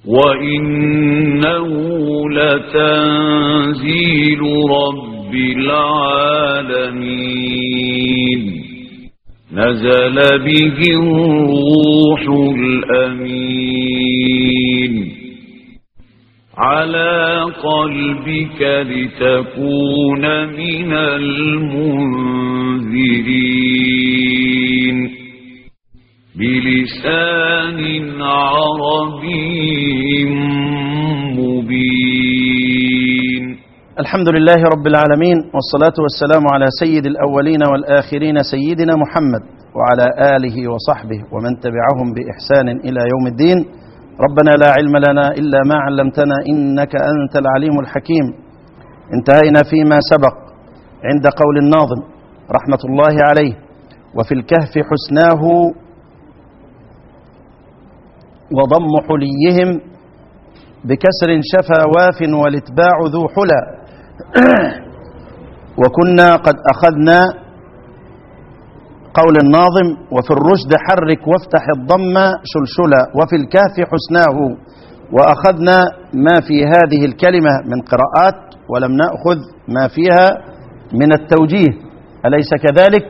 وإنه لتنزيل رب العالمين نزل به الروح الأمين على قلبك لتكون من المنذرين بلسان عربي مبين الحمد لله رب العالمين والصلاة والسلام على سيد الأولين والآخرين سيدنا محمد وعلى آله وصحبه ومن تبعهم بإحسان إلى يوم الدين ربنا لا علم لنا إلا ما علمتنا إنك أنت العليم الحكيم انتهينا فيما سبق عند قول الناظم رحمة الله عليه وفي الكهف حسناه وضم حليهم بكسر شفا واف والاتباع ذو حلى وكنا قد أخذنا قول الناظم وفي الرشد حرك وافتح الضم شلشلا وفي الكهف حسناه وأخذنا ما في هذه الكلمة من قراءات ولم نأخذ ما فيها من التوجيه أليس كذلك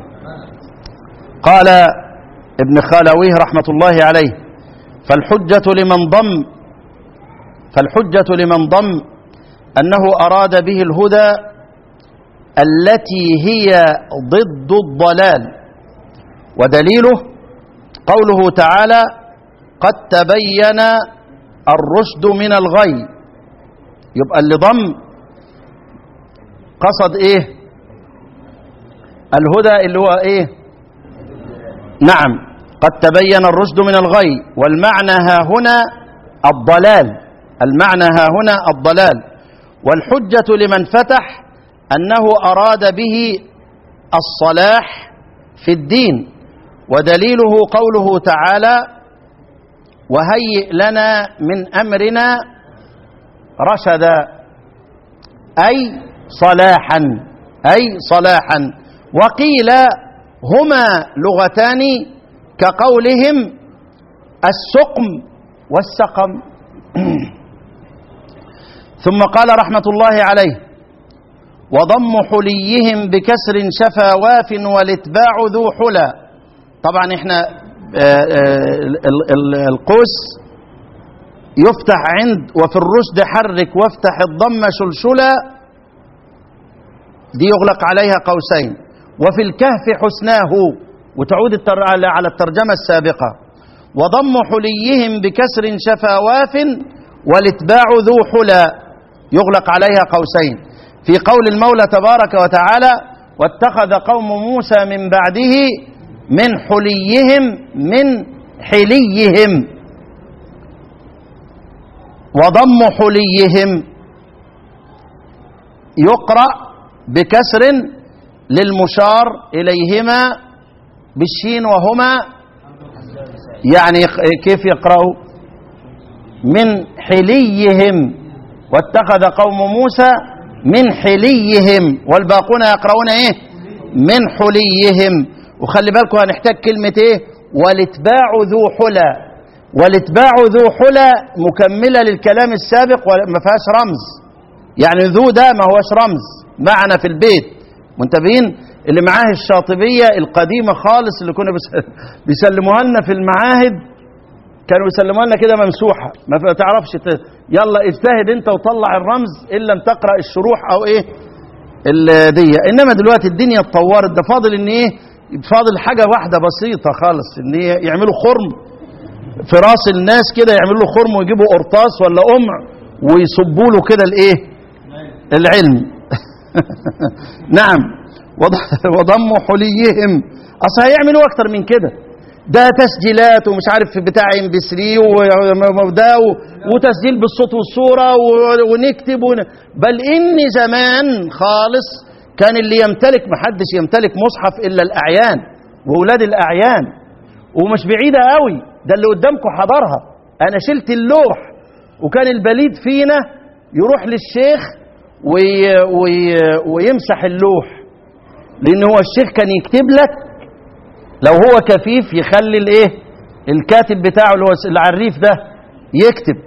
قال ابن خالويه رحمة الله عليه فالحجة لمن ضم فالحجة لمن ضم أنه أراد به الهدى التي هي ضد الضلال ودليله قوله تعالى قد تبين الرشد من الغي يبقى اللي ضم قصد ايه الهدى اللي هو ايه نعم قد تبين الرشد من الغي والمعنى ها هنا الضلال المعنى ها هنا الضلال والحجة لمن فتح أنه أراد به الصلاح في الدين ودليله قوله تعالى وهيئ لنا من أمرنا رشدا أي صلاحا أي صلاحا وقيل هما لغتان كقولهم السقم والسقم ثم قال رحمة الله عليه وضم حليهم بكسر شفا واف والاتباع ذو حلى طبعا احنا القوس يفتح عند وفي الرشد حرك وافتح الضم شلشلا دي يغلق عليها قوسين وفي الكهف حسناه وتعود على الترجمة السابقة وضم حليهم بكسر شفا واف والاتباع ذو حلى يغلق عليها قوسين في قول المولى تبارك وتعالى واتخذ قوم موسى من بعده من حليهم من حليهم وضم حليهم يقرأ بكسر للمشار إليهما بالشين وهما يعني كيف يقرأوا من حليهم واتخذ قوم موسى من حليهم والباقون يقرؤون ايه من حليهم وخلي بالكم هنحتاج كلمة ايه والاتباع ذو حلى والاتباع ذو حلى مكملة للكلام السابق وما فيهاش رمز يعني ذو ده ما هوش رمز معنى في البيت منتبهين اللي معاه الشاطبية القديمة خالص اللي كنا بيسلموها لنا في المعاهد كانوا يسلموها لنا كده ممسوحة ما تعرفش ت... يلا اجتهد انت وطلع الرمز ان لم تقرأ الشروح او ايه دي انما دلوقتي الدنيا اتطورت ده فاضل ان ايه فاضل حاجة واحدة بسيطة خالص ان ايه يعملوا خرم في راس الناس كده يعملوا له خرم ويجيبوا قرطاس ولا قمع ويصبوا له كده الايه العلم نعم وضم حليهم اصل هيعملوا اكتر من كده ده تسجيلات ومش عارف بتاع ام بي 3 وده وتسجيل بالصوت والصوره ونكتب ون... بل ان زمان خالص كان اللي يمتلك محدش يمتلك مصحف الا الاعيان واولاد الاعيان ومش بعيده قوي ده اللي قدامكم حضرها انا شلت اللوح وكان البليد فينا يروح للشيخ وي... وي... ويمسح اللوح لان هو الشيخ كان يكتب لك لو هو كفيف يخلي الايه الكاتب بتاعه اللي هو العريف ده يكتب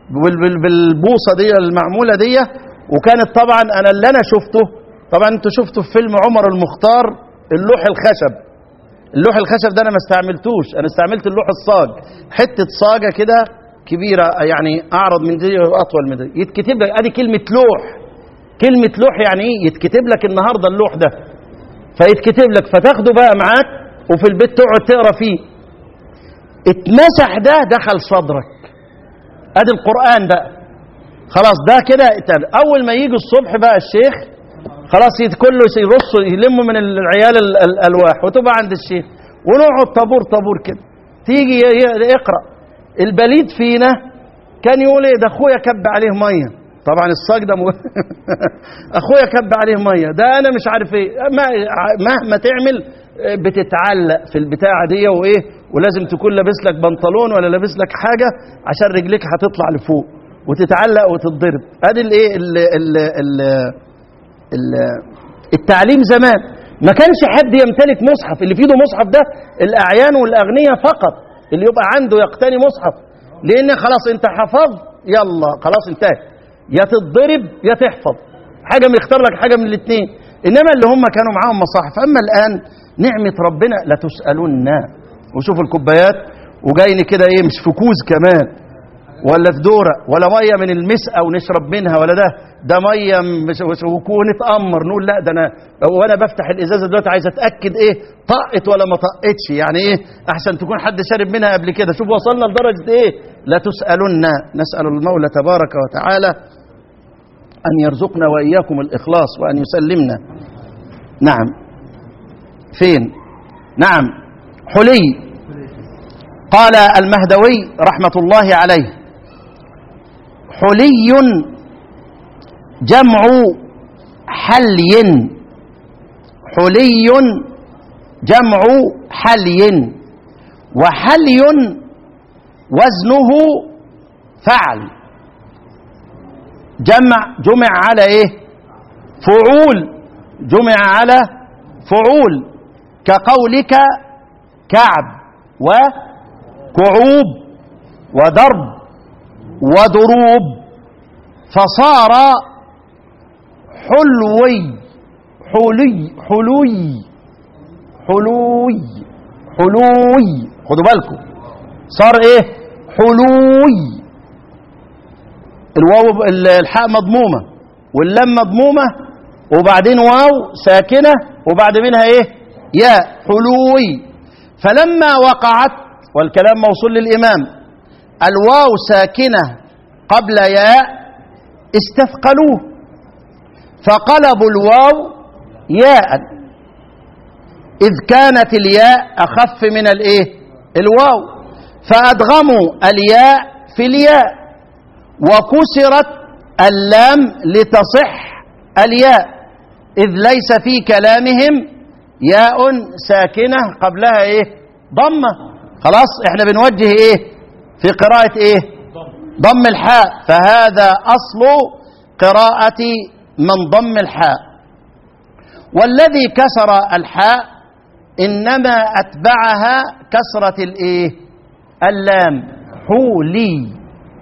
بال- بال- بالبوصه دي المعموله دي وكانت طبعا انا اللي انا شفته طبعا انتوا شفتوا في فيلم عمر المختار اللوح الخشب اللوح الخشب ده انا ما استعملتوش انا استعملت اللوح الصاج حته صاجه كده كبيره يعني اعرض من دي واطول من دي يتكتب لك ادي كلمه لوح كلمه لوح يعني ايه يتكتب لك النهارده اللوح ده فيتكتب لك فتاخده بقى معاك وفي البيت تقعد تقرا فيه اتمسح ده دخل صدرك ادي القران بقى خلاص ده كده اتقل. اول ما يجي الصبح بقى الشيخ خلاص يت- كله يرص يلموا من العيال ال- ال- الالواح وتبقى عند الشيخ ونقعد طابور طابور كده تيجي ي- ي- اقرا البليد فينا كان يقول ايه ده اخويا كب عليه ميه طبعا الصاج ده مو- اخويا كب عليه ميه ده انا مش عارف ايه ما- مهما تعمل آه، بتتعلق في البتاعه دي وايه ولازم تكون لابس لك بنطلون ولا لابس لك حاجه عشان رجليك هتطلع لفوق وتتعلق وتتضرب ادي الايه ال- ال- ال- ال- التعليم زمان ما كانش حد يمتلك مصحف اللي في ايده مصحف ده الاعيان والاغنياء فقط اللي يبقى عنده يقتني مصحف لان خلاص انت حفظت يلا خلاص انتهى يا تتضرب يا تحفظ حاجه من يختار لك حاجه من الاثنين انما اللي هم كانوا معاهم مصاحف اما الان نعمه ربنا لتسالن وشوف الكوبايات وجايني كده ايه مش في كوز كمان ولا في دوره ولا ميه من المسقه ونشرب منها ولا ده ده ميه مش مش- ونتامر نقول لا ده انا وانا بفتح الازازه دلوقتي عايز اتاكد ايه طقت ولا ما طقتش يعني ايه احسن تكون حد شارب منها قبل كده شوف وصلنا لدرجه ايه لا تسالن نسال المولى تبارك وتعالى ان يرزقنا واياكم الاخلاص وان يسلمنا نعم فين نعم حلي قال المهدوي رحمه الله عليه حلي جمع حلي حلي جمع حلي وحلي وزنه فعل جمع جمع على ايه فعول جمع على فعول كقولك كعب وكعوب ودرب ودروب فصار حلوي حلي حلوي حلوي حلوي خدوا بالكم صار ايه حلوي الواو ال- الحاء مضمومه واللام مضمومه وبعدين واو ساكنه وبعد منها ايه ياء حلوي فلما وقعت والكلام موصول للامام الواو ساكنه قبل ياء استثقلوه فقلبوا الواو ياء إذ كانت الياء أخف من الإيه؟ الواو فأدغموا الياء في الياء وكسرت اللام لتصح الياء إذ ليس في كلامهم ياء ساكنة قبلها إيه؟ ضمة خلاص إحنا بنوجه إيه؟ في قراءة إيه؟ ضم الحاء فهذا أصل قراءة من ضم الحاء والذي كسر الحاء إنما أتبعها كسرة الإيه؟ اللام حولي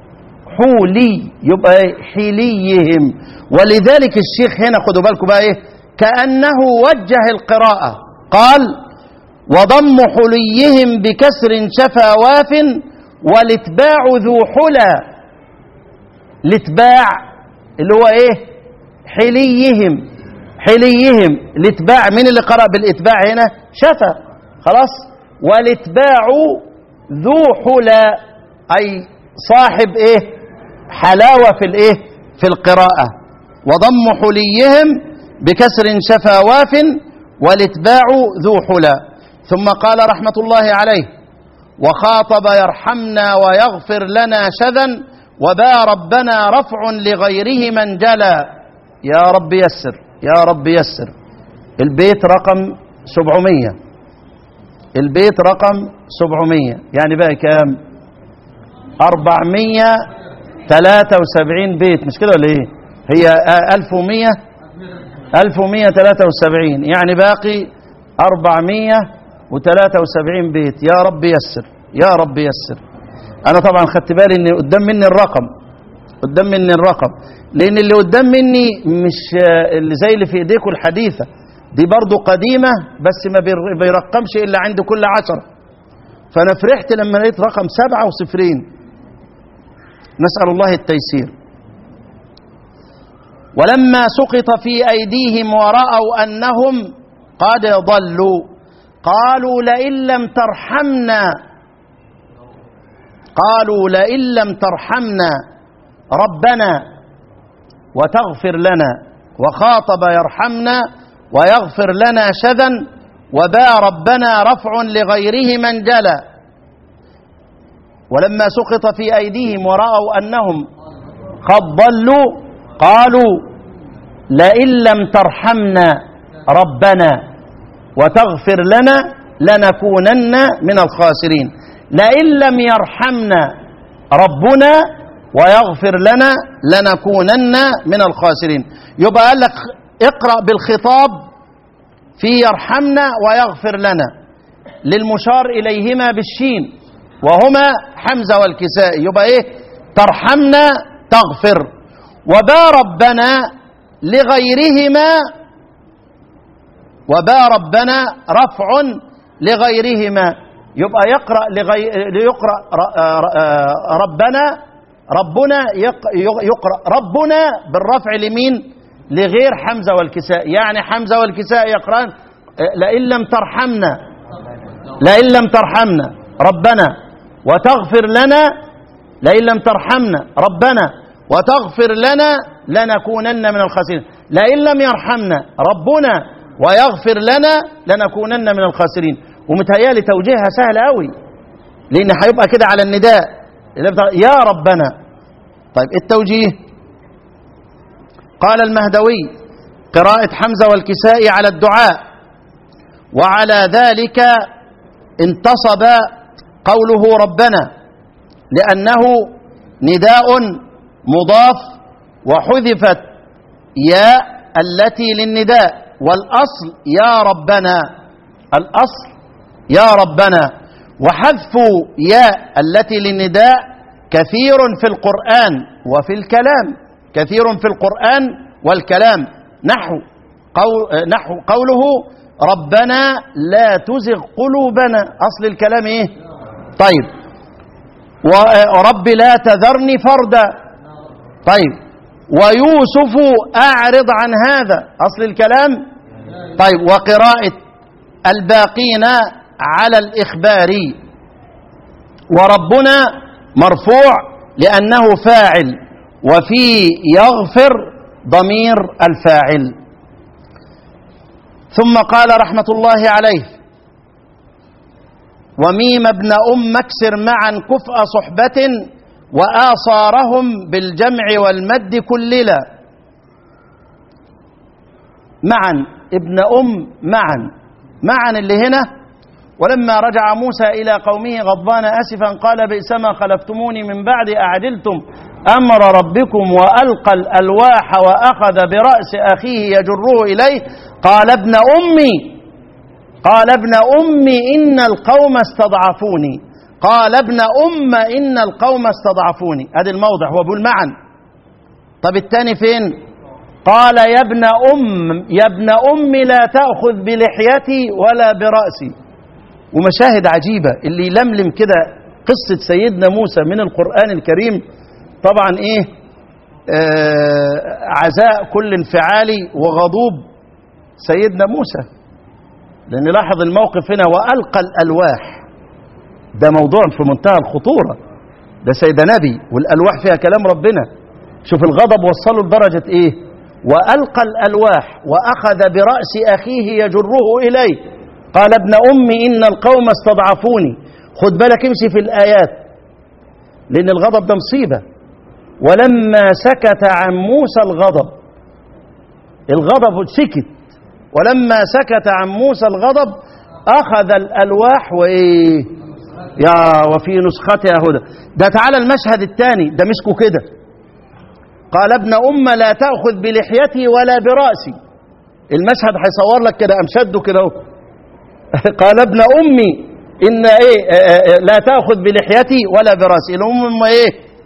حولي يبقى إيه؟ حليهم ولذلك الشيخ هنا خدوا بالكم بقى إيه كأنه وجه القراءة قال وضم حليهم بكسر شفا واف والاتباع ذو حلى الاتباع اللي هو ايه حليهم حليهم الاتباع مين اللي قرأ بالاتباع هنا شفا خلاص والاتباع ذو حلى اي صاحب ايه حلاوة في الايه في القراءة وضم حليهم بكسر شفا واف والاتباع ذو حلى ثم قال رحمة الله عليه وخاطب يرحمنا ويغفر لنا شذا وبا ربنا رفع لغيره من جلى يا رب يسر يا رب يسر البيت رقم 700 البيت رقم 700 يعني بقى كام 473 بيت مش كده ولا ايه هي آه، 1100 1173 يعني باقي 473 بيت يا رب يسر يا رب يسر انا طبعا خدت بالي ان قدام مني الرقم قدام مني الرقم لان اللي قدام مني مش آه، اللي زي اللي في ايديكم الحديثه دي برضو قديمه بس ما بير- بيرقمش الا عند كل عشره فانا فرحت لما لقيت رقم سبعه وصفرين نسال الله التيسير ولما سقط في ايديهم وراوا انهم قد ضلوا قالوا لئن لم ترحمنا قالوا لئن لم ترحمنا ربنا وتغفر لنا وخاطب يرحمنا ويغفر لنا شذا وباء ربنا رفع لغيره من جلى ولما سقط في أيديهم ورأوا أنهم قد ضلوا قالوا لئن لم ترحمنا ربنا وتغفر لنا لنكونن من الخاسرين لئن لم يرحمنا ربنا ويغفر لنا لنكونن من الخاسرين يبقى قال لك اقرأ بالخطاب في يرحمنا ويغفر لنا للمشار إليهما بالشين وهما حمزة والكسائي يبقى ايه ترحمنا تغفر وبا ربنا لغيرهما وبا ربنا رفع لغيرهما يبقى يقرأ لغي... يقرأ ر- آه، آه، ربنا ربنا يق- يقرأ ربنا بالرفع لمين لغير حمزة والكساء يعني حمزة والكساء يقرأن آه، لئن لم ترحمنا لئن لم ترحمنا ربنا وتغفر لنا لئن لم ترحمنا ربنا وتغفر لنا لنكونن من الخاسرين لئن لم يرحمنا ربنا ويغفر لنا لنكونن من الخاسرين ومتهيالي توجيهها سهل قوي لان هيبقى كده على النداء اللي بتاع- يا ربنا طيب التوجيه قال المهدوي قراءة حمزة والكساء على الدعاء وعلى ذلك انتصب قوله ربنا لأنه نداء مضاف وحذفت ياء التي للنداء والأصل يا ربنا الأصل يا ربنا وحذف ياء التي للنداء كثير في القرآن وفي الكلام كثير في القرآن والكلام نحو قول نحو قوله ربنا لا تزغ قلوبنا أصل الكلام إيه طيب ورب لا تذرني فردا طيب ويوسف أعرض عن هذا أصل الكلام طيب وقراءة الباقين على الإخبار وربنا مرفوع لأنه فاعل وفي يغفر ضمير الفاعل ثم قال رحمة الله عليه وميم ابن أم اكسر معا كفء صحبة وآصارهم بالجمع والمد كللا معا ابن أم معا معا اللي هنا ولما رجع موسى إلى قومه غضبان أسفا قال بئسما خلفتموني من بعد أعجلتم أمر ربكم وألقى الألواح وأخذ برأس أخيه يجره إليه قال ابن أمي قال ابن أمي إن القوم استضعفوني قال ابن أم إن القوم استضعفوني هذا الموضع هو بيقول معا طب الثاني فين قال يا ابن أم يا ابن أم لا تأخذ بلحيتي ولا برأسي ومشاهد عجيبة اللي يلملم كده قصة سيدنا موسى من القرآن الكريم طبعا ايه آه عزاء كل انفعالي وغضوب سيدنا موسى لأن لاحظ الموقف هنا وألقى الألواح ده موضوع في منتهى الخطورة ده سيد نبي والألواح فيها كلام ربنا شوف الغضب وصله لدرجة إيه وألقى الألواح وأخذ برأس أخيه يجره إليه قال ابن أمي إن القوم استضعفوني خد بالك امشي في الآيات لأن الغضب ده مصيبة ولما سكت عن موسى الغضب الغضب سكت ولما سكت عن موسى الغضب أخذ الألواح وإيه يا وفي نسختها هدى ده تعالى المشهد الثاني ده مسكه كده قال ابن أم لا تأخذ بلحيتي ولا برأسي المشهد هيصور لك كده أمشده كده اهو قال ابن أمي إن إيه آه، آه، لا تأخذ بلحيتي ولا برأسي الأم أم إيه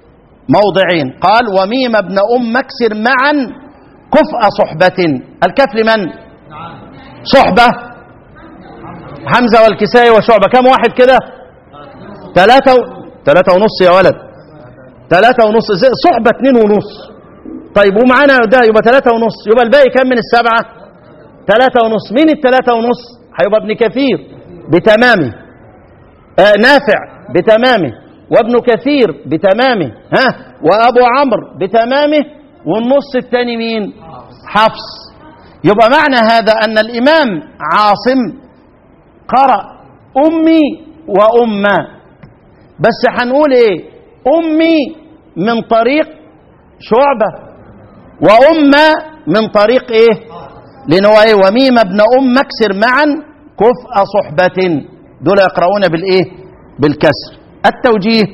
موضعين قال وميم ابن أم مكسر معا كفء صحبة الكف لمن صحبة حمزة والكسائي وشعبة كم واحد كده ثلاثة و... ثلاثة ونص يا ولد ثلاثة ونص زي صحبة اتنين ونص طيب ومعانا ده يبقى ثلاثة ونص يبقى الباقي كم من السبعة ثلاثة ونص مين الثلاثة ونص هيبقى ابن كثير بتمامه آه نافع بتمامه وابن كثير بتمامه ها وابو عمرو بتمامه والنص الثاني مين حفص يبقى معنى هذا ان الامام عاصم قرأ امي وامه بس هنقول ايه امي من طريق شعبه وامه من طريق ايه لان هو ايه وميم ابن ام مكسر معا كفء صحبه دول يقرؤون بالايه بالكسر التوجيه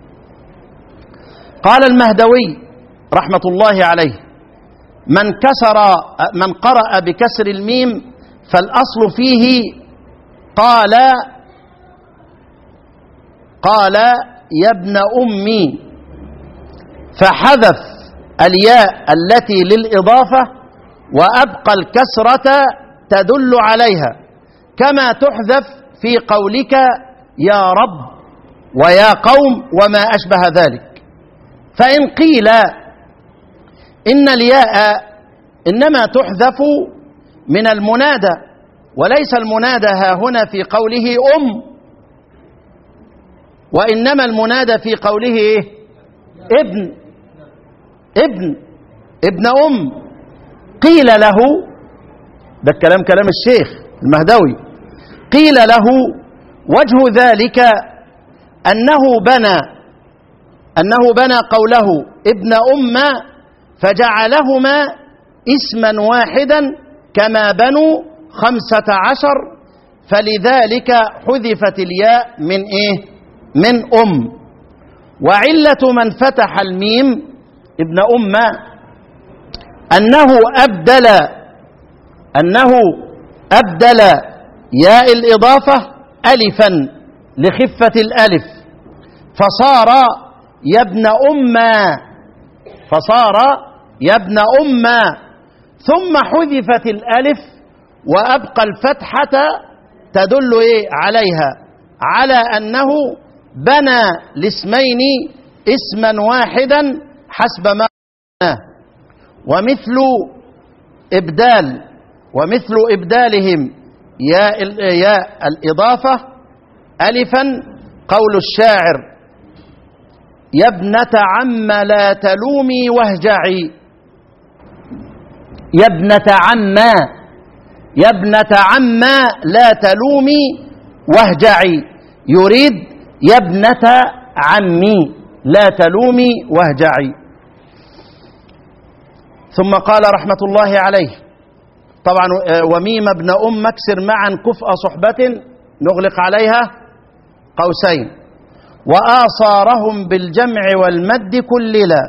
قال المهدوي رحمه الله عليه من كسر من قرأ بكسر الميم فالاصل فيه قال قال يا ابن امي فحذف الياء التي للاضافه وابقى الكسره تدل عليها كما تحذف في قولك يا رب ويا قوم وما اشبه ذلك فان قيل ان الياء انما تحذف من المنادى وليس المنادى ها هنا في قوله ام وانما المنادى في قوله ايه ابن ابن ابن ام قيل له ده الكلام كلام الشيخ المهدوي قيل له وجه ذلك انه بنى انه بنى قوله ابن ام فجعلهما اسما واحدا كما بنوا خمسة عشر فلذلك حذفت الياء من ايه من ام وعلة من فتح الميم ابن ام انه ابدل انه ابدل ياء الاضافه الفا لخفه الالف فصار يا ابن أمة فصار يا ابن أمة ثم حذفت الألف وأبقى الفتحة تدل إيه عليها على أنه بنى الاسمين اسما واحدا حسب ما قلناه. ومثل إبدال ومثل إبدالهم يا ال- يا الإضافة ألفا قول الشاعر يا ابنة عم لا تلومي واهجعي يا ابنة عم يا ابنة عم لا تلومي واهجعي يريد يا ابنة عمي لا تلومي واهجعي ثم قال رحمة الله عليه طبعا آه، وميم ابن أم مكسر معا كفء صحبة نغلق عليها قوسين وآصارهم بالجمع والمد كللا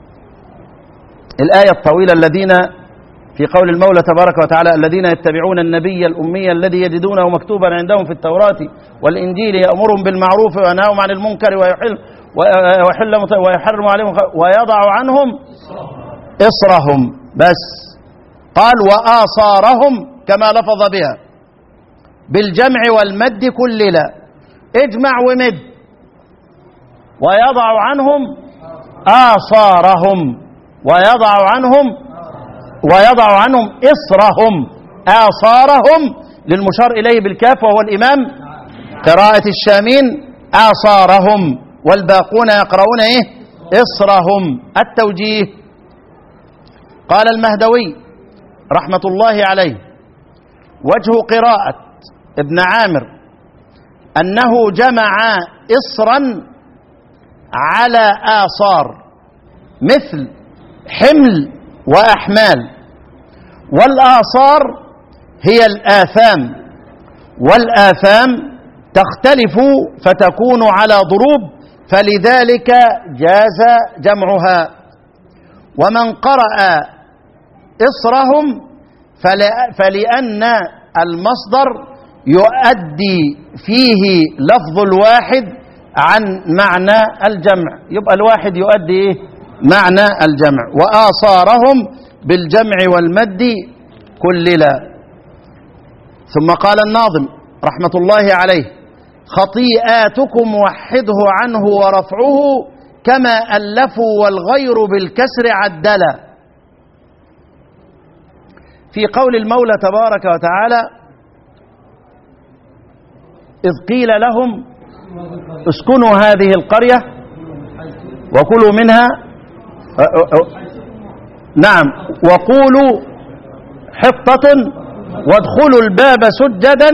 الآية الطويلة الذين في قول المولى تبارك وتعالى الذين يتبعون النبي الأمي الذي يجدونه مكتوبا عندهم في التوراة والإنجيل يأمرهم بالمعروف وينهاهم عن المنكر ويحل ويحل ويحرم عليهم ويضع عنهم إصرهم بس قال وآصارهم كما لفظ بها بالجمع والمد كللا اجمع ومد ويضع عنهم آصارهم ويضع عنهم ويضع عنهم إصرهم آصارهم للمشار إليه بالكاف وهو الإمام قراءة الشامين آصارهم والباقون يقرؤون إيه إصرهم التوجيه قال المهدوي رحمة الله عليه وجه قراءة ابن عامر أنه جمع إصرا على آصار مثل حمل وأحمال والآصار هي الآثام والآثام تختلف فتكون على ضروب فلذلك جاز جمعها ومن قرأ إصرهم فلا- فلأن المصدر يؤدي فيه لفظ الواحد عن معنى الجمع يبقى الواحد يؤدي إيه؟ معنى الجمع وآثارهم بالجمع والمد كللا ثم قال الناظم رحمة الله عليه خطيئاتكم وحده عنه ورفعه كما ألفوا والغير بالكسر عدلا في قول المولى تبارك وتعالى إذ قيل لهم اسكنوا هذه القرية وكلوا منها أ- أ- أ- نعم وقولوا حطة وادخلوا الباب سجدا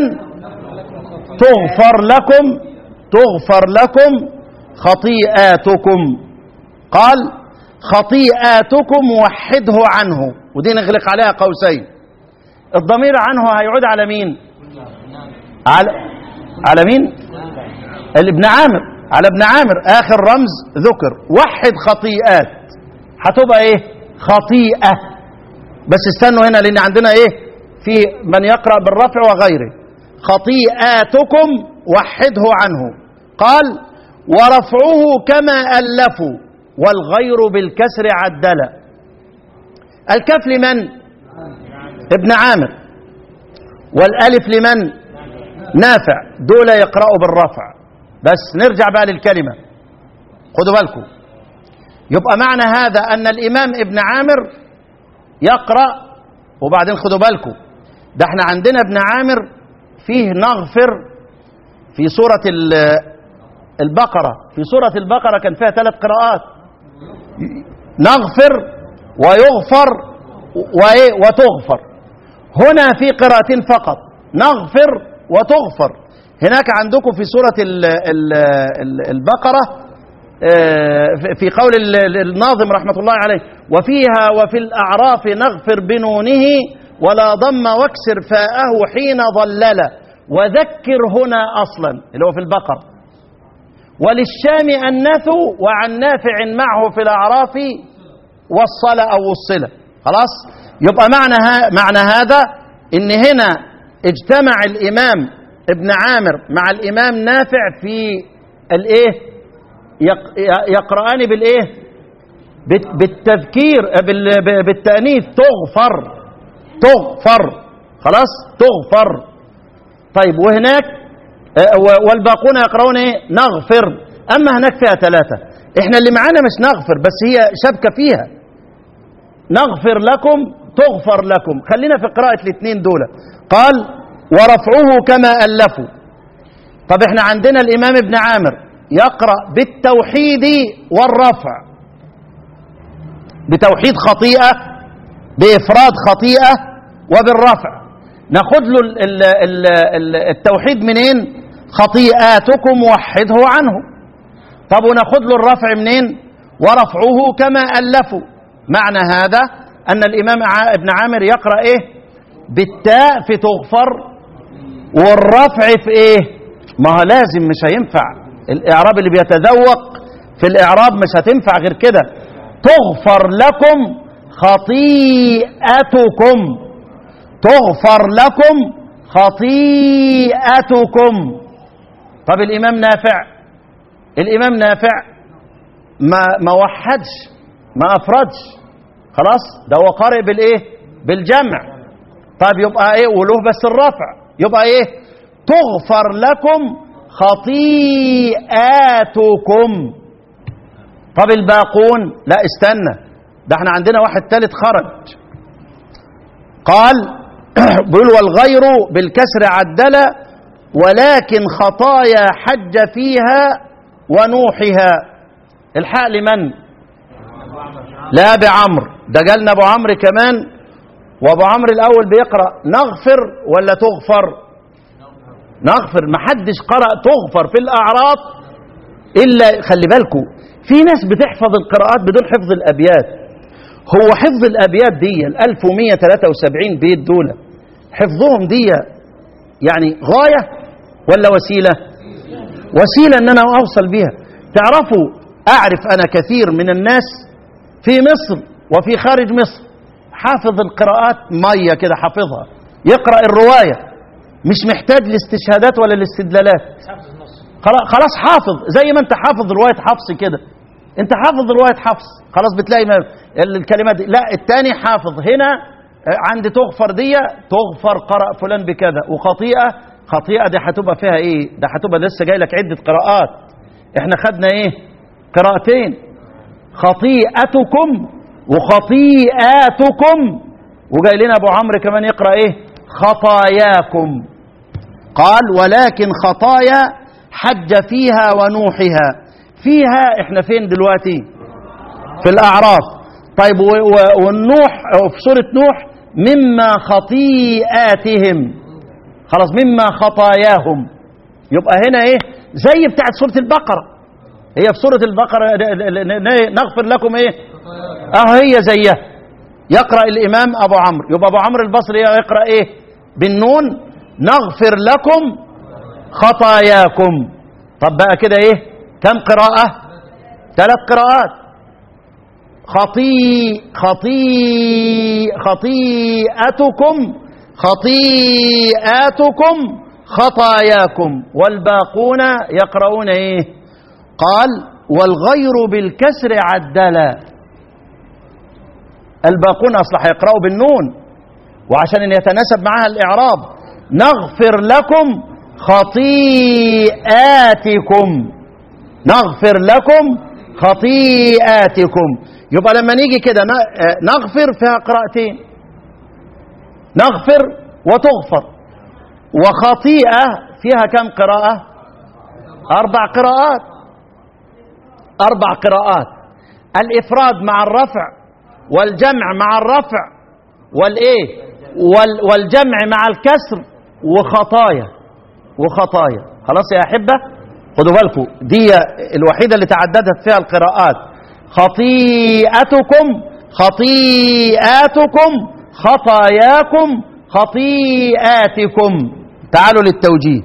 تغفر لكم تغفر لكم خطيئاتكم قال خطيئاتكم وحده عنه ودي نغلق عليها قوسين الضمير عنه هيعود على مين على على مين الابن عامر على ابن عامر اخر رمز ذكر وحد خطيئات هتبقى ايه خطيئه بس استنوا هنا لان عندنا ايه في من يقرا بالرفع وغيره خطيئاتكم وحده عنه قال ورفعه كما الفوا والغير بالكسر عدل الكف لمن ابن عامر والالف لمن نافع دول يقرأوا بالرفع بس نرجع بقى للكلمة خدوا بالكم يبقى معنى هذا أن الإمام ابن عامر يقرأ وبعدين خدوا بالكم ده احنا عندنا ابن عامر فيه نغفر في سورة ال- البقرة في سورة البقرة كان فيها ثلاث قراءات نغفر ويغفر وإيه وتغفر هنا في قراءتين فقط نغفر وتغفر هناك عندكم في سورة ال ال ال البقرة آه، في- في قول ال- ال- الناظم رحمة الله عليه وفيها وفي الأعراف نغفر بنونه ولا ضم واكسر فاءه حين ضلل وذكر هنا أصلا اللي هو في البقرة وللشام أنثوا وعن نافع معه في الأعراف وصل أو وصل خلاص يبقى معنى ها معنى هذا إن هنا اجتمع الإمام ابن عامر مع الإمام نافع في الإيه يق- يقرآن بالإيه بت- بالتذكير بال- ب- بالتأنيث تغفر تغفر خلاص تغفر طيب وهناك آه، و- والباقون يقرؤون ايه نغفر اما هناك فيها ثلاثه احنا اللي معانا مش نغفر بس هي شبكه فيها نغفر لكم تغفر لكم خلينا في قراءه الاثنين دول قال ورفعه كما الفوا طب احنا عندنا الامام ابن عامر يقرا بالتوحيد والرفع بتوحيد خطيئه بافراد خطيئه وبالرفع ناخد له ال- ال- ال- ال- التوحيد منين خطيئاتكم وحده عنه طب وناخد له الرفع منين ورفعه كما ألفوا معنى هذا أن الإمام ع- ابن عامر يقرأ إيه بالتاء في تغفر والرفع في إيه ما هو لازم مش هينفع الإعراب اللي بيتذوق في الإعراب مش هتنفع غير كده تغفر لكم خطيئتكم تغفر لكم خطيئتكم طب الإمام نافع الإمام نافع ما ما وحدش ما أفردش خلاص ده هو قارئ بالإيه بالجمع طب يبقى إيه وله بس الرفع يبقى إيه تغفر لكم خطيئاتكم طب الباقون لا استنى ده احنا عندنا واحد ثالث خرج قال بيقول والغير بالكسر عدل ولكن خطايا حج فيها ونوحها الحق لمن لا بعمر ده جالنا ابو عمرو كمان وابو عمرو الاول بيقرا نغفر ولا تغفر نغفر ما حدش قرأ تغفر في الأعراف إلا خلي بالكم في ناس بتحفظ القراءات بدون حفظ الأبيات هو حفظ الأبيات دي ال 1173 بيت دول حفظهم دي يعني غاية ولا وسيلة وسيلة أن أنا أوصل بيها تعرفوا أعرف أنا كثير من الناس في مصر وفي خارج مصر حافظ القراءات مية كده حافظها يقرأ الرواية مش محتاج لاستشهادات ولا الاستدلالات خلاص خلاص حافظ زي ما انت حافظ روايه حفص كده انت حافظ روايه حفص خلاص بتلاقي ما الكلمات دي لا التاني حافظ هنا آه، عند تغفر دي تغفر قرأ فلان بكذا وخطيئه خطيئه دي هتبقى فيها ايه ده هتبقى لسه جاي لك عده قراءات احنا خدنا ايه قراءتين خطيئتكم وخطيئاتكم وجاي لنا ابو عمرو كمان يقرا ايه خطاياكم قال ولكن خطايا حج فيها ونوحها فيها احنا فين دلوقتي في الاعراف طيب و- و- والنوح أو في سوره نوح مما خطيئاتهم خلاص مما خطاياهم يبقى هنا ايه زي بتاعت سوره البقره هي في سوره البقره ن- ن- ن- نغفر لكم ايه اه هي زيها يقرا الامام ابو عمرو يبقى ابو عمرو البصري يقرا ايه بالنون نغفر لكم خطاياكم طب بقى كده ايه كم قراءه ثلاث قراءات خطي خطي خطيئتكم خطيئاتكم خطاياكم والباقون يقرؤون ايه قال والغير بالكسر عدلا الباقون اصلا هيقرأوا بالنون وعشان ان يتناسب معها الاعراب نغفر لكم خطيئاتكم نغفر لكم خطيئاتكم يبقى لما نيجي كده ن- آه، نغفر فيها قراءتين نغفر وتغفر وخطيئة فيها كم قراءة أربع قراءات أربع قراءات الإفراد مع الرفع والجمع مع الرفع والإيه وال والجمع مع الكسر وخطايا وخطايا خلاص يا أحبة خدوا بالكم دي الوحيدة اللي تعددت فيها القراءات خطيئتكم خطيئاتكم خطاياكم خطيئاتكم تعالوا للتوجيه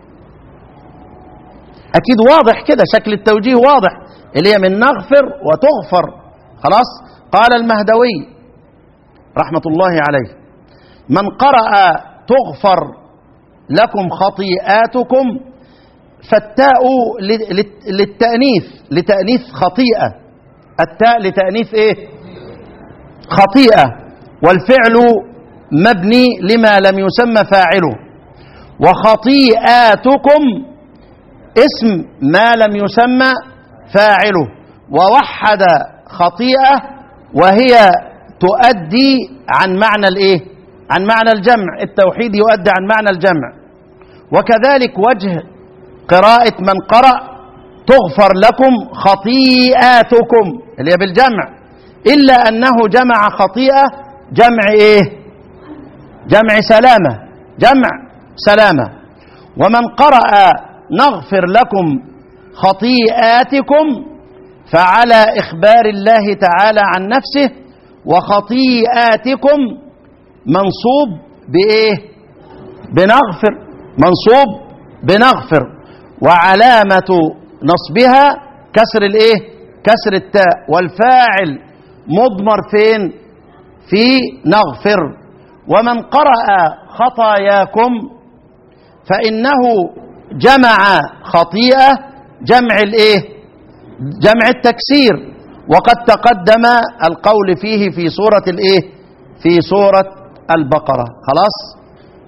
أكيد واضح كده شكل التوجيه واضح اللي هي من نغفر وتغفر خلاص قال المهدوي رحمة الله عليه من قرأ تغفر لكم خطيئاتكم فالتاء ل- لت- للتأنيث لتأنيث خطيئة التاء لتأنيث ايه خطيئة والفعل مبني لما لم يسمى فاعله وخطيئاتكم اسم ما لم يسمى فاعله ووحد خطيئة وهي تؤدي عن معنى الايه عن معنى الجمع التوحيد يؤدي عن معنى الجمع وكذلك وجه قراءة من قرأ تغفر لكم خطيئاتكم اللي هي بالجمع إلا أنه جمع خطيئة جمع إيه جمع سلامة جمع سلامة ومن قرأ نغفر لكم خطيئاتكم فعلى إخبار الله تعالى عن نفسه وخطيئاتكم منصوب بإيه بنغفر منصوب بنغفر وعلامة نصبها كسر الايه كسر التاء والفاعل مضمر فين في نغفر ومن قرأ خطاياكم فإنه جمع خطيئة جمع الايه جمع التكسير وقد تقدم القول فيه في سورة الايه في سورة البقرة خلاص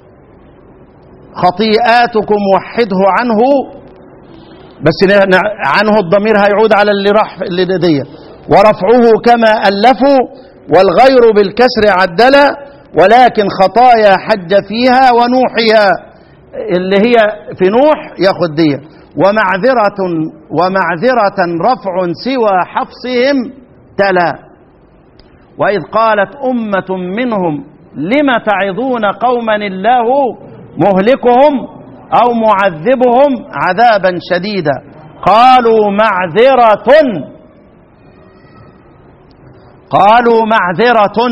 خطيئاتكم وحده عنه بس ن- ن- عنه الضمير هيعود على اللي راح اللي دي ورفعه كما ألفوا والغير بالكسر عدلا ولكن خطايا حج فيها ونوحها اللي هي في نوح ياخد دي ومعذرة ومعذرة رفع سوى حفصهم تلا وإذ قالت أمة منهم لم تعظون قوما الله مهلكهم أو معذبهم عذابا شديدا قالوا معذرة قالوا معذرة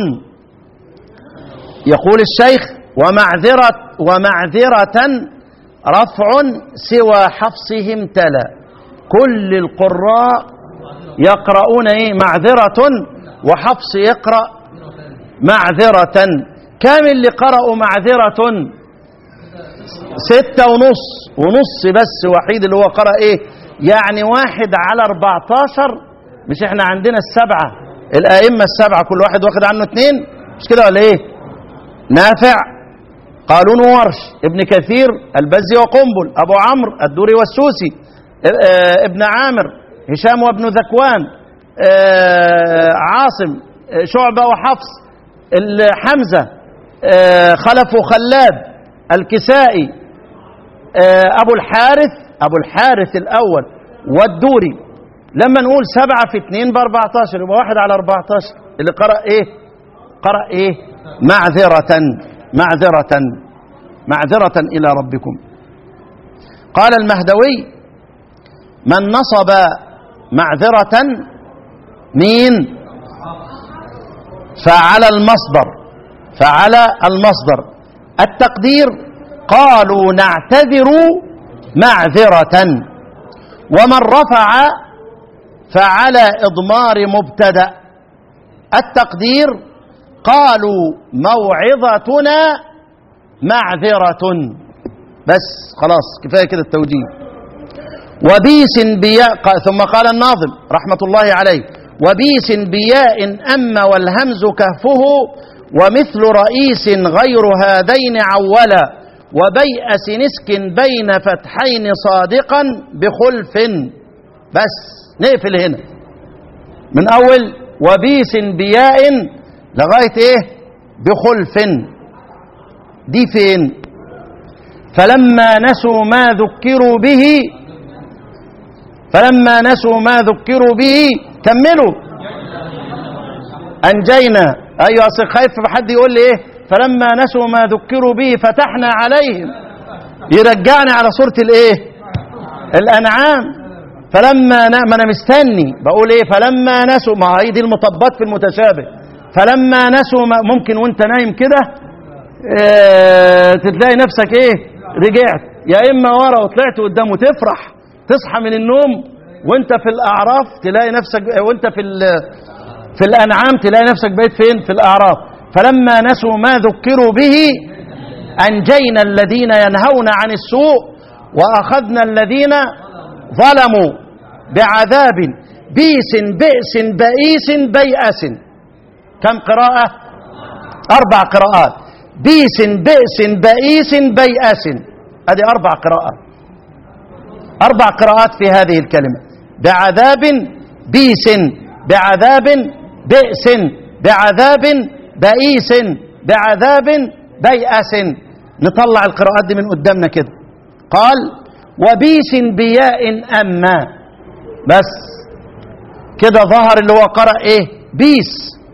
يقول الشيخ ومعذرة ومعذرة رفع سوى حفصهم تلا كل القراء يقرؤون ايه معذرة وحفص يقرأ معذرة كم اللي قرأوا معذرة ستة ونص ونص بس وحيد اللي هو قرأ ايه يعني واحد على 14 مش احنا عندنا السبعة الأئمة السبعة كل واحد واخد عنه اتنين مش كده ولا ايه نافع قالون وورش ابن كثير البزي وقنبل أبو عمرو الدوري والسوسي اه، ابن عامر هشام وابن ذكوان اه، عاصم اه، شعبة وحفص ال- حمزة اه، خلف وخلاد الكسائي اه، أبو الحارث أبو الحارث الأول والدوري لما نقول سبعة في اتنين بأربعتاشر يبقى واحد على أربعتاشر اللي قرأ إيه قرأ إيه معذرة معذرة معذرة إلى ربكم قال المهدوي من نصب معذرة مين فعلى المصدر فعلى المصدر التقدير قالوا نعتذر معذرة ومن رفع فعلى إضمار مبتدأ التقدير قالوا موعظتنا معذرة بس خلاص كفاية كده التوجيه وبيس بياء ق- ثم قال الناظم رحمة الله عليه وبيس بياء أما والهمز كهفه ومثل رئيس غير هذين عولا وبيأس نسك بين فتحين صادقا بخلف بس نقفل هنا من أول وبيس بياء لغاية إيه بخلف دي فين فلما نسوا ما ذكروا به فلما نسوا ما ذكروا به كملوا أنجينا أيوة أصل خايف حد يقول لي إيه فلما نسوا ما ذكروا به فتحنا عليهم يرجعني على صورة الإيه الأنعام فلما ن... ما أنا مستني بقول إيه فلما نسوا ما هي دي المطبات في المتشابه فلما نسوا ما ممكن وأنت نايم كده اه تلاقي نفسك إيه رجعت يا إما ورا وطلعت قدامه تفرح تصحى من النوم وانت في الاعراف تلاقي نفسك وانت في ال- في الانعام تلاقي نفسك بقيت فين في الاعراف فلما نسوا ما ذكروا به انجينا الذين ينهون عن السوء واخذنا الذين ظلموا بعذاب بيس بئس بئيس بيأس كم قراءة أربع قراءات بيس بئس بئيس بيأس هذه أربع قراءات أربع قراءات في هذه الكلمة بعذاب بيس بعذاب بئس بعذاب بئيس بعذاب بيأس نطلع القراءات دي من قدامنا كده قال وبيس بياء أما بس كده ظهر اللي هو قرأ ايه بيس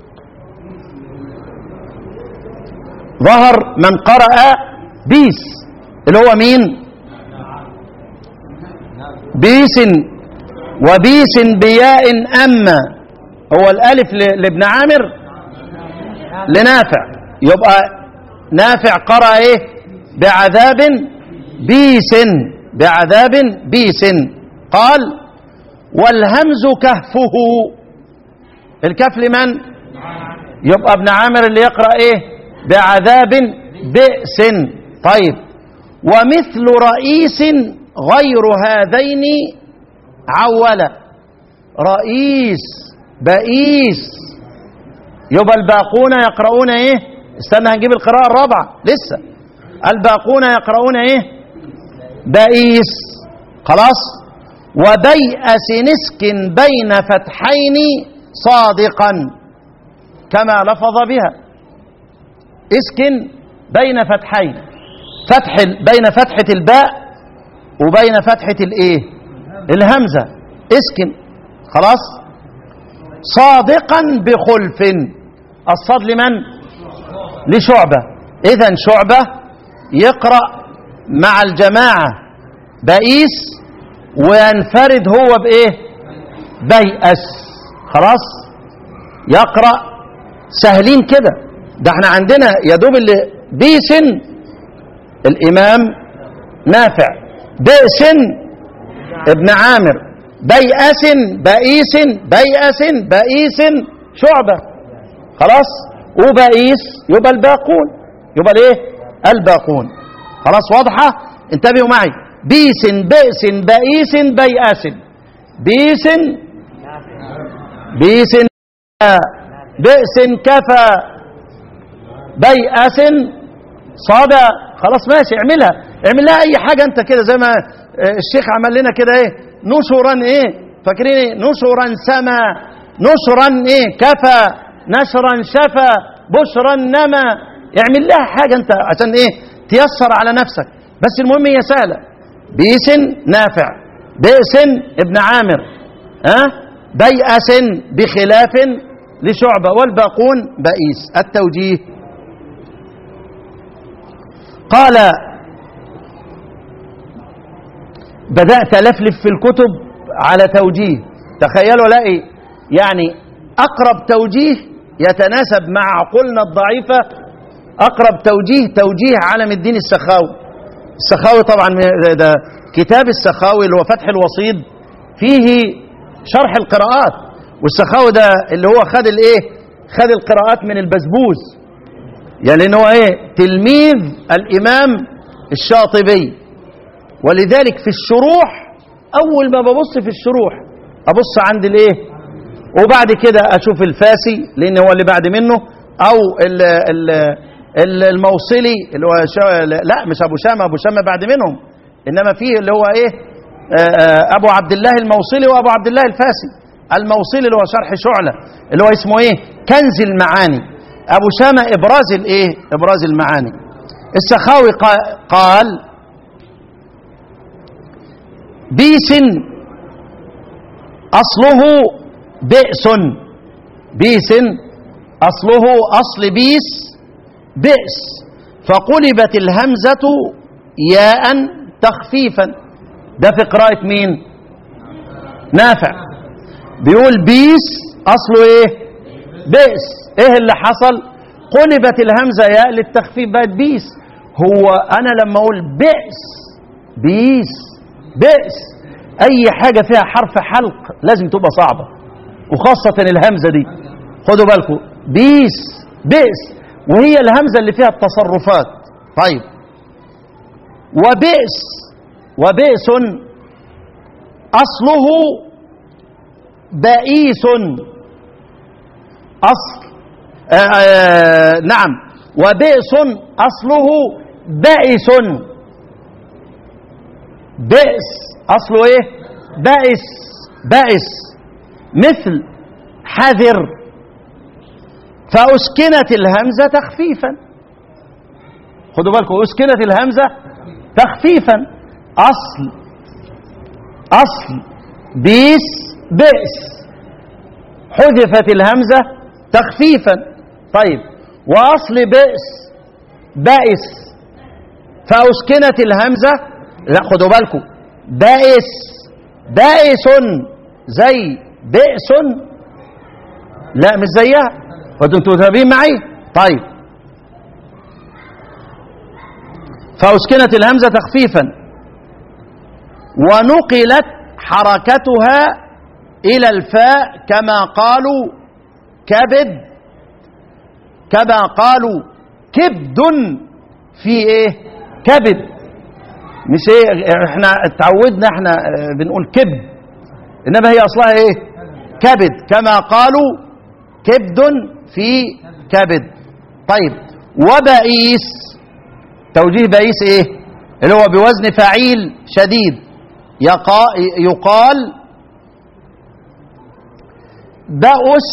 ظهر من قرأ بيس اللي هو مين بيس وبيس بياء أما هو الألف ل- لابن عامر لنافع يبقى نافع قرأ إيه بعذاب بيس بعذاب بيس قال والهمز كهفه الكف لمن يبقى ابن عامر اللي يقرأ إيه بعذاب بئس طيب ومثل رئيس غير هذين عول رئيس بئيس يبقى الباقون يقرؤون ايه استنى هنجيب القراءة الرابعة لسه الباقون يقرؤون ايه بئيس خلاص وبيأس نسك بين فتحين صادقا كما لفظ بها اسكن بين فتحين فتح ال- بين فتحة الباء وبين فتحة الايه الهمزة اسكن خلاص صادقا بخلف الصاد لمن لشعبة اذا شعبة يقرأ مع الجماعة بئيس وينفرد هو بايه بيأس خلاص يقرأ سهلين كده ده احنا عندنا يا دوب اللي بيسن الامام نافع بئس ابن عامر بيأس بئيس بيأس بئيس شعبة خلاص وبئيس يبقى الباقون يبقى الايه الباقون خلاص واضحة انتبهوا معي بيس بئس بئيس بيأس بيس بيس بئس كفى بيأس صدى خلاص ماشي اعملها اعمل لها اي حاجه انت كده زي ما آه، الشيخ عمل لنا كده ايه نشرا ايه فاكرين ايه نشرا سما نشرا ايه كفى نشرا شفى بشرا نما اعمل لها حاجه انت عشان ايه تيسر على نفسك بس المهم هي سهله بيس نافع بئس ابن عامر ها أه؟ بيأس بخلاف لشعبة والباقون بئيس التوجيه قال بدأت ألفلف في الكتب على توجيه تخيلوا لاقي يعني أقرب توجيه يتناسب مع عقولنا الضعيفة أقرب توجيه توجيه علم الدين السخاوي السخاوي طبعا ده كتاب السخاوي اللي هو فتح الوصيد فيه شرح القراءات والسخاوي ده اللي هو خد الايه خد القراءات من البسبوس يعني لان هو ايه تلميذ الامام الشاطبي ولذلك في الشروح اول ما ببص في الشروح ابص عند الايه وبعد كده اشوف الفاسي لان هو اللي بعد منه او ال ال ال الموصلي اللي هو شا لا مش ابو شامه ابو شامه بعد منهم انما فيه اللي هو ايه آآ آآ ابو عبد الله الموصلي وابو عبد الله الفاسي الموصلي اللي هو شرح شعله اللي هو اسمه ايه كنز المعاني ابو شامه ابراز الايه ابراز المعاني السخاوي قال بيس اصله بئس بيس اصله اصل بيس بئس فقلبت الهمزه ياء تخفيفا ده في قراءه مين نافع بيقول بيس اصله ايه بئس ايه اللي حصل قلبت الهمزه ياء للتخفيف بقت بيس هو انا لما اقول بئس بيس بئس اي حاجه فيها حرف حلق لازم تبقى صعبه وخاصه الهمزه دي خدوا بالكم بيس بئس وهي الهمزه اللي فيها التصرفات طيب وبئس وبئس اصله بئيس اصل آآ آآ نعم وبئس اصله بئس بئس اصله ايه بئس بئس مثل حذر فاسكنت الهمزه تخفيفا خدوا بالكم اسكنت الهمزه تخفيفا اصل اصل بيس بئس حذفت الهمزه تخفيفا طيب واصل بئس بائس فاسكنت الهمزه لا خدوا بالكم بائس بائس زي بئس لا مش زيها فانتوا متابعين معي طيب فاسكنت الهمزه تخفيفا ونقلت حركتها الى الفاء كما قالوا كبد كما قالوا كبد في ايه كبد مش ايه احنا اتعودنا احنا بنقول كبد انما هي اصلها ايه كبد كما قالوا كبد في كبد طيب وبئيس توجيه بئيس ايه اللي هو بوزن فعيل شديد يقال بأس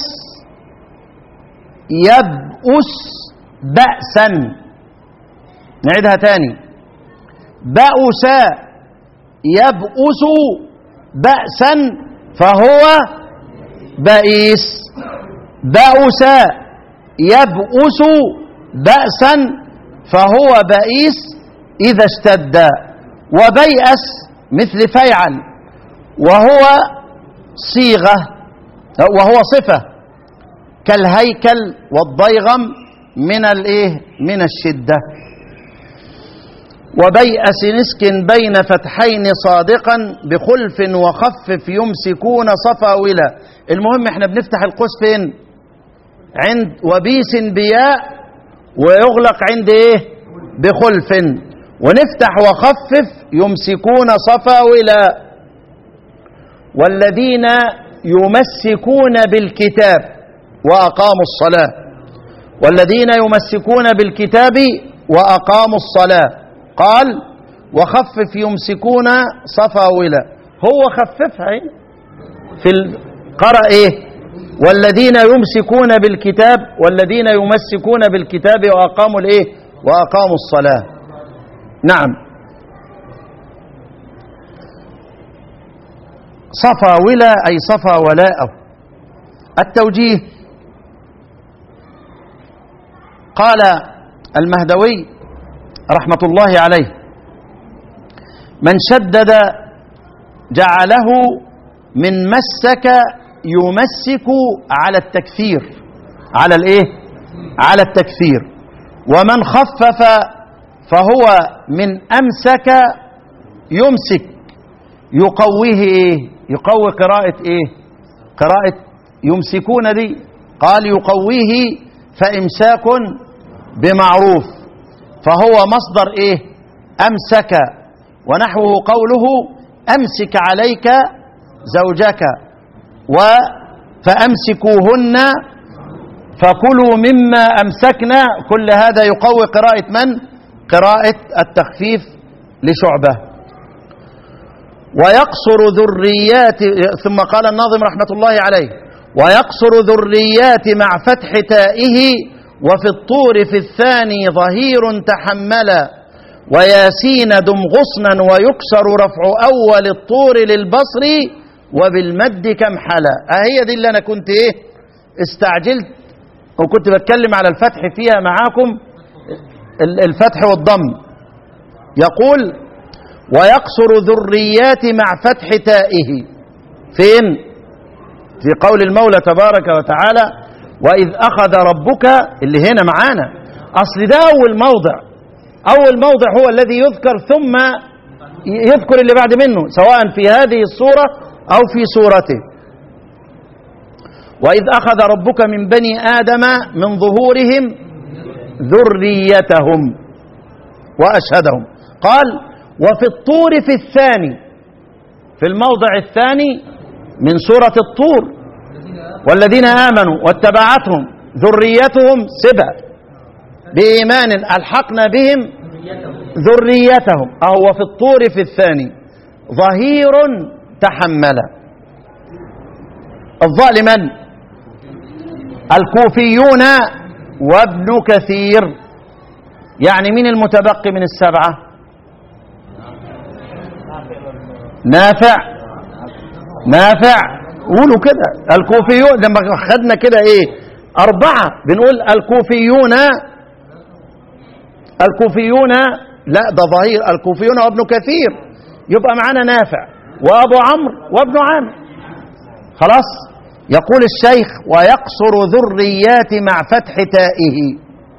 يبأس بأسا نعيدها تاني بأس يبأس بأسا فهو بئيس بأس يبأس بأسا فهو بئيس إذا اشتد وبيأس مثل فيعل وهو صيغة وهو صفة كالهيكل والضيغم من الايه من الشدة وبيأس نسك بين فتحين صادقا بخلف وخفف يمسكون صفاولا المهم احنا بنفتح القوس فين عند وبيس بياء ويغلق عند ايه بخلف ونفتح وخفف يمسكون صفاولا والذين يمسكون بالكتاب وأقاموا الصلاة والذين يمسكون بالكتاب وأقاموا الصلاة قال وخفف يمسكون صفاولا هو خففها إيه؟ في ال... قرأ إيه والذين يمسكون بالكتاب والذين يمسكون بالكتاب وأقاموا الإيه وأقاموا الصلاة نعم صفا ولا أي صفا ولاءه التوجيه قال المهدوي رحمة الله عليه من شدد جعله من مسك يمسك على التكفير على الايه على التكفير ومن خفف فهو من امسك يمسك يقويه ايه يقوي قراءة ايه قراءة يمسكون دي قال يقويه فامساك بمعروف فهو مصدر ايه امسك ونحوه قوله امسك عليك زوجك و فامسكوهن فكلوا مما امسكنا كل هذا يقوي قراءة من قراءة التخفيف لشعبه ويقصر ذريات ثم قال الناظم رحمة الله عليه ويقصر ذريات مع فتح تائه وفي الطور في الثاني ظهير تحملا وياسين دم غصنا ويكسر رفع أول الطور للبصر وبالمد كم حلا أهي دي اللي أنا كنت إيه استعجلت وكنت بتكلم على الفتح فيها معاكم الفتح والضم يقول ويقصر ذريات مع فتح تائه فين في قول المولى تبارك وتعالى وإذ أخذ ربك اللي هنا معانا أصل ده أول موضع أول موضع هو الذي يذكر ثم يذكر اللي بعد منه سواء في هذه الصورة أو في صورته وإذ أخذ ربك من بني آدم من ظهورهم ذريتهم وأشهدهم قال وفي الطور في الثاني في الموضع الثاني من سورة الطور والذين آمنوا واتبعتهم ذريتهم سبع بإيمان ألحقنا بهم ذريتهم أهو في الطور في الثاني ظهير تحمل الظالم من الكوفيون وابن كثير يعني من المتبقي من السبعه نافع نافع قولوا كده الكوفيون لما خدنا كده ايه أربعة بنقول الكوفيون الكوفيون لا ده ظهير الكوفيون وابن كثير يبقى معانا نافع وابو عمرو وابن عامر خلاص يقول الشيخ ويقصر ذريات مع فتح تائه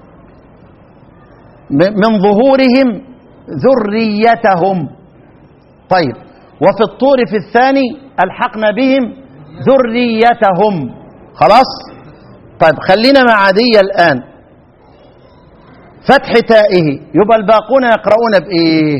من ظهورهم ذريتهم طيب وفي الطور في الثاني ألحقنا بهم ذريتهم خلاص طيب خلينا مع دي الآن فتح تائه يبقى الباقون يقرؤون بإيه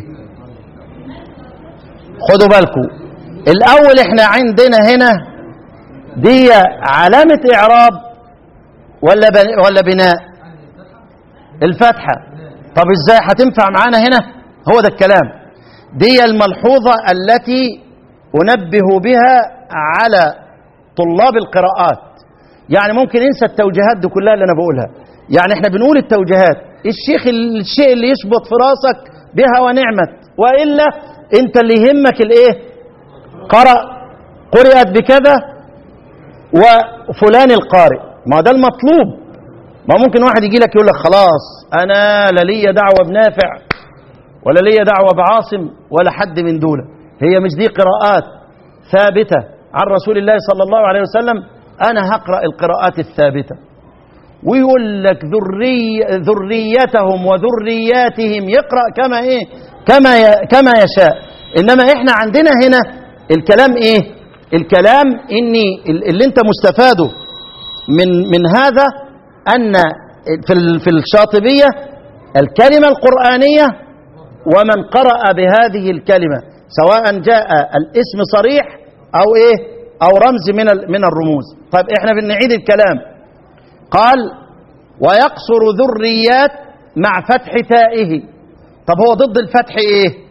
خدوا بالكم الأول احنا عندنا هنا دي علامة إعراب ولا بن ولا بناء الفتحة طب ازاي هتنفع معانا هنا هو ده الكلام دي الملحوظة التي أنبه بها على طلاب القراءات يعني ممكن انسى التوجيهات دي كلها اللي انا بقولها يعني احنا بنقول التوجيهات الشيخ الشيء اللي يشبط في راسك بها ونعمت والا انت اللي يهمك الايه قرأ قرأت بكذا وفلان القارئ ما ده المطلوب ما ممكن واحد يجي لك يقول لك خلاص انا لا ليا دعوه بنافع ولا ليا دعوه بعاصم ولا حد من دول هي مش دي قراءات ثابته عن رسول الله صلى الله عليه وسلم انا هقرا القراءات الثابته ويقول لك ذري ذريتهم وذرياتهم يقرا كما ايه كما ي... كما يشاء انما احنا عندنا هنا الكلام ايه الكلام اني اللي انت مستفاده من من هذا ان في في الشاطبيه الكلمه القرانيه ومن قرأ بهذه الكلمة سواء جاء الاسم صريح أو إيه أو رمز من ال- من الرموز طيب إحنا بنعيد الكلام قال ويقصر ذريات مع فتح تائه طب هو ضد الفتح إيه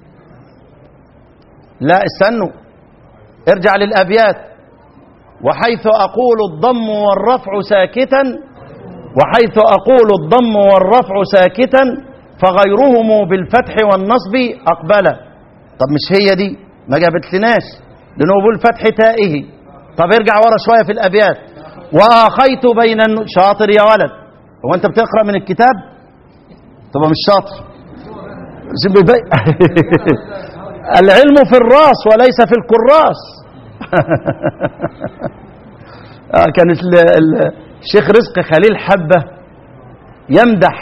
لا استنوا ارجع للأبيات وحيث أقول الضم والرفع ساكتا وحيث أقول الضم والرفع ساكتا فغيرهم بالفتح والنصب أقبل طب مش هي دي ما جابتلناش لأنه بيقول فتح تائه طب ارجع ورا شوية في الأبيات وآخيت بين الن... شاطر يا ولد هو أنت بتقرأ من الكتاب طب مش شاطر زي بي- العلم في الراس وليس في الكراس آه، كان ال- ال- الشيخ رزق خليل حبة يمدح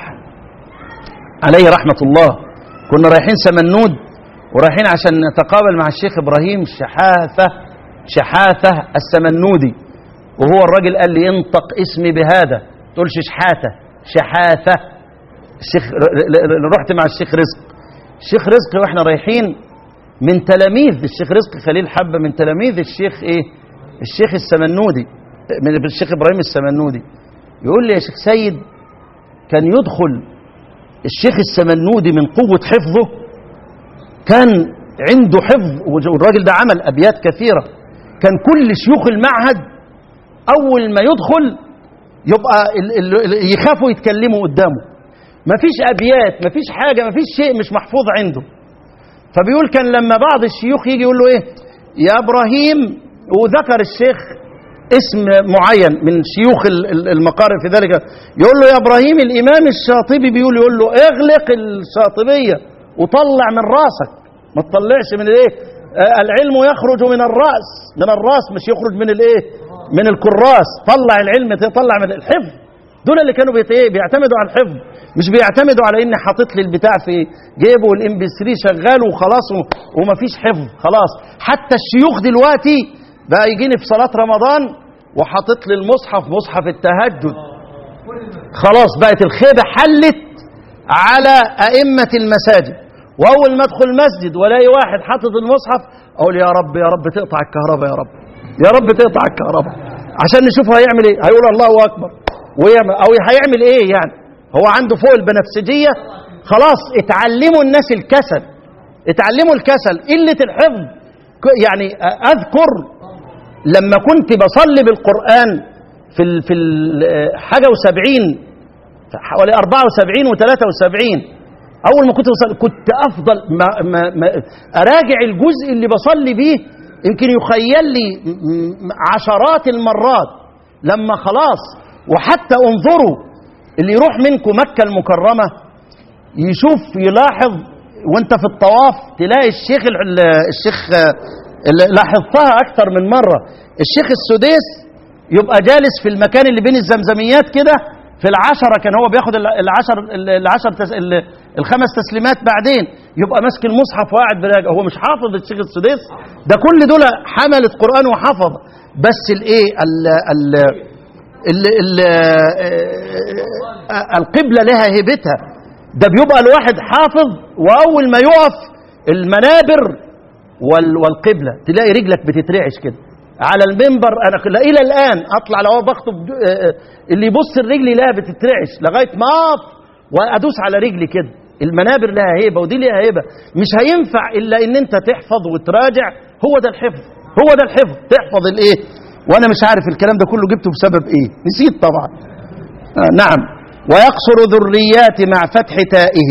عليه رحمة الله كنا رايحين سمنود ورايحين عشان نتقابل مع الشيخ إبراهيم شحاثة شحاثة السمنودي وهو الراجل قال لي انطق اسمي بهذا تقولش شحاثة شحاثة الشيخ ر- ر- ر- رحت مع الشيخ رزق الشيخ رزق واحنا رايحين من تلاميذ الشيخ رزق خليل حبة من تلاميذ الشيخ ايه الشيخ السمنودي من الشيخ ابراهيم السمنودي يقول لي يا شيخ سيد كان يدخل الشيخ السمنودي من قوة حفظه كان عنده حفظ والراجل ده عمل أبيات كثيرة كان كل شيوخ المعهد أول ما يدخل يبقى ال- ال- ال- يخافوا يتكلموا قدامه مفيش أبيات مفيش حاجة مفيش شيء مش محفوظ عنده فبيقول كان لما بعض الشيوخ يجي يقول له ايه يا ابراهيم وذكر الشيخ اسم معين من شيوخ ال- ال- المقارئ في ذلك يقول له يا ابراهيم الامام الشاطبي بيقول يقول له اغلق الشاطبيه وطلع من راسك ما تطلعش من الايه آه، العلم يخرج من الراس من الراس مش يخرج من الايه من الكراس طلع العلم طلع من الحفظ دول اللي كانوا بيت- إيه؟ بيعتمدوا على الحفظ مش بيعتمدوا على اني حاطط لي البتاع في جيبه والام بي 3 شغال وخلاص و- ومفيش حفظ خلاص حتى الشيوخ دلوقتي بقى يجيني في صلاه رمضان وحاطط لي المصحف مصحف التهجد خلاص بقت الخيبه حلت على ائمه المساجد واول ما ادخل المسجد والاقي واحد حاطط المصحف اقول يا رب يا رب تقطع الكهرباء يا رب يا رب تقطع الكهرباء عشان نشوف هيعمل ايه هيقول الله اكبر ويعمل او هيعمل ايه يعني هو عنده فوق البنفسجيه خلاص اتعلموا الناس الكسل اتعلموا الكسل قله الحفظ ك- يعني اذكر لما كنت بصلي بالقران في ال في ال حاجه و70 حوالي 74 و73 اول ما كنت بصلي كنت افضل ما ما ما اراجع الجزء اللي بصلي بيه يمكن يخيل لي م- م- عشرات المرات لما خلاص وحتى انظروا اللي يروح منكم مكه المكرمه يشوف يلاحظ وانت في الطواف تلاقي الشيخ ال- ال- الشيخ آه، اللي لاحظتها اكتر من مره الشيخ السديس يبقى جالس في المكان اللي بين الزمزميات كده في العشرة كان هو بياخد ال- العشر ال- العشر تس ال- الخمس تسليمات بعدين يبقى ماسك المصحف وقاعد بيراجع هو مش حافظ الشيخ السديس ده كل دول حملة قرآن وحفظ بس الايه ال ال ال ال آه، القبلة لها هيبتها ده بيبقى الواحد حافظ واول ما يقف المنابر وال والقبلة تلاقي رجلك بتترعش كده على المنبر انا لا الى الان اطلع لو بخطب آه، آه، اللي يبص الرجل يلاقيها بتترعش لغايه ما اقف وادوس على رجلي كده المنابر لها هيبه ودي لها هيبه مش هينفع الا ان انت تحفظ وتراجع هو ده الحفظ هو ده الحفظ تحفظ الايه وانا مش عارف الكلام ده كله جبته بسبب ايه نسيت طبعا آه نعم ويقصر ذريات مع فتح تائه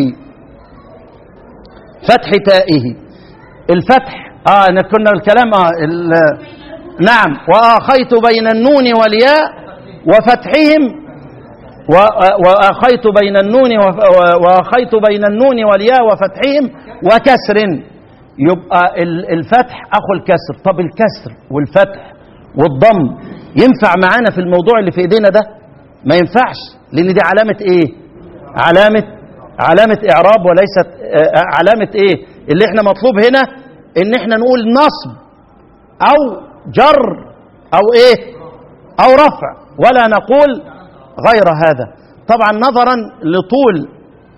فتح تائه الفتح اه أنا كنا الكلام اه ال- نعم واخيت بين النون والياء وفتحهم و- واخيت بين النون وف- و- واخيت بين النون والياء وفتحهم وكسر يبقى ال- الفتح اخو الكسر طب الكسر والفتح والضم ينفع معانا في الموضوع اللي في ايدينا ده ما ينفعش لان دي علامه ايه علامه علامه اعراب وليست آه، علامه ايه اللي احنا مطلوب هنا ان احنا نقول نصب او جر او ايه او رفع ولا نقول غير هذا طبعا نظرا لطول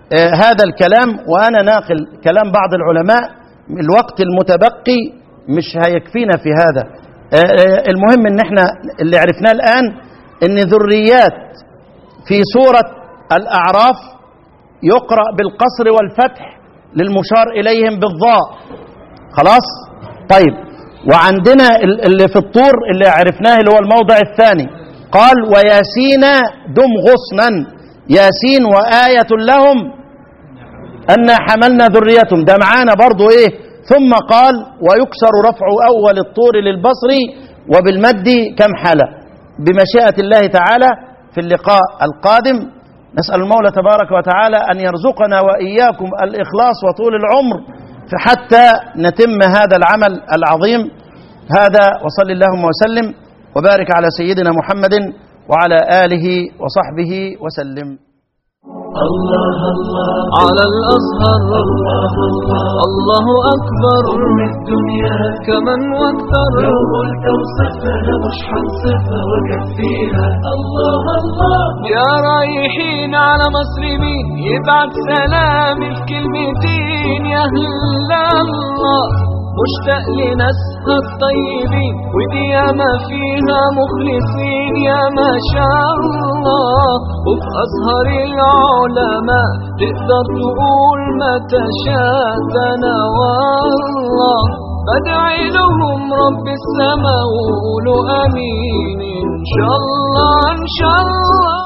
آه هذا الكلام وأنا ناقل كلام بعض العلماء الوقت المتبقي مش هيكفينا في هذا آه آه المهم ان احنا اللي عرفناه الآن ان ذريات في سورة الأعراف يقرأ بالقصر والفتح للمشار إليهم بالضاء خلاص طيب وعندنا اللي في الطور اللي عرفناه اللي هو الموضع الثاني قال وياسين دم غصنا ياسين وآية لهم أن حملنا ذريتهم ده معانا برضو إيه ثم قال ويكسر رفع أول الطور للبصر وبالمد كم حالة بمشيئة الله تعالى في اللقاء القادم نسأل المولى تبارك وتعالى أن يرزقنا وإياكم الإخلاص وطول العمر حتى نتم هذا العمل العظيم هذا وصل اللهم وسلم وبارك على سيدنا محمد وعلى آله وصحبه وسلم الله الله على الأزهر الله الله الله أكبر قرب الدنيا كمن واكثر لو قلت اوصفها مش حنصفها وكفيها الله الله يا رايحين على مصر مين يبعت سلامي في كلمتين يا أهل الله مشتاق لناسها الطيبين ودي ياما فيها مخلصين يا ما شاء الله وفي أزهر العلماء تقدر تقول ما تشاء ده أنا والله بدعي لهم رب السماء وقولوا أمين إن شاء الله إن شاء الله